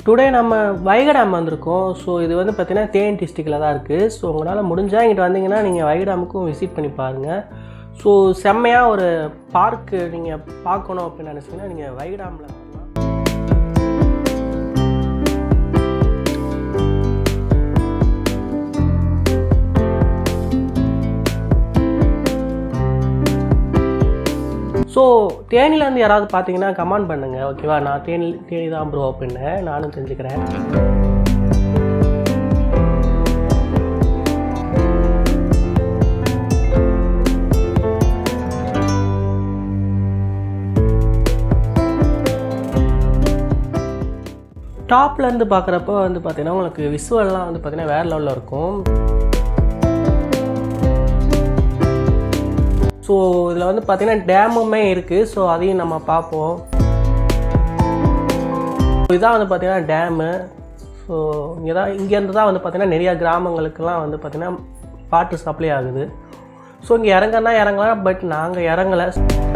today நம்ம Vaigai dam வந்திருக்கோம் so இது வந்து பார்த்தீங்கன்னா தேனி டிஸ்ட்ரிக்டில் தான் இருக்குது ஸோ உங்களால் முடிஞ்சால் இங்கிட்ட வந்தீங்கன்னா நீங்கள் வைகை டேமுக்கும் விசிட் பண்ணி பாருங்கள் ஸோ செம்மையாக ஒரு பார்க்கு நீங்கள் பார்க்கணும் அப்படின்னு நினச்சிங்கன்னா நீங்கள் வைகை டேமில் வரலாம் ஸோ தேனிலேருந்து யாராவது பார்த்தீங்கன்னா கமெண்ட் பண்ணுங்கள் ஓகேவா நான் தேனி தேனி தான் ப்ரோ அப்படின்னு நானும் தெரிஞ்சுக்கிறேன் டாப்லேருந்து பார்க்குறப்போ வந்து பார்த்தீங்கன்னா உங்களுக்கு விசுவல்லாம் வந்து பார்த்தீங்கன்னா வேறு லெவலில் இருக்கும் ஸோ இதில் வந்து பார்த்தீங்கன்னா டேமுமே இருக்குது ஸோ அதையும் நம்ம பார்ப்போம் இதுதான் வந்து பார்த்தீங்கன்னா டேமு ஸோ இங்கே தான் இங்கேருந்து தான் வந்து பார்த்தீங்கன்னா நிறையா கிராமங்களுக்கெல்லாம் வந்து பார்த்தீங்கன்னா வாட்டர் சப்ளை ஆகுது ஸோ இங்கே இறங்கன்னா இறங்கலாம் பட் நாங்கள் இறங்கலை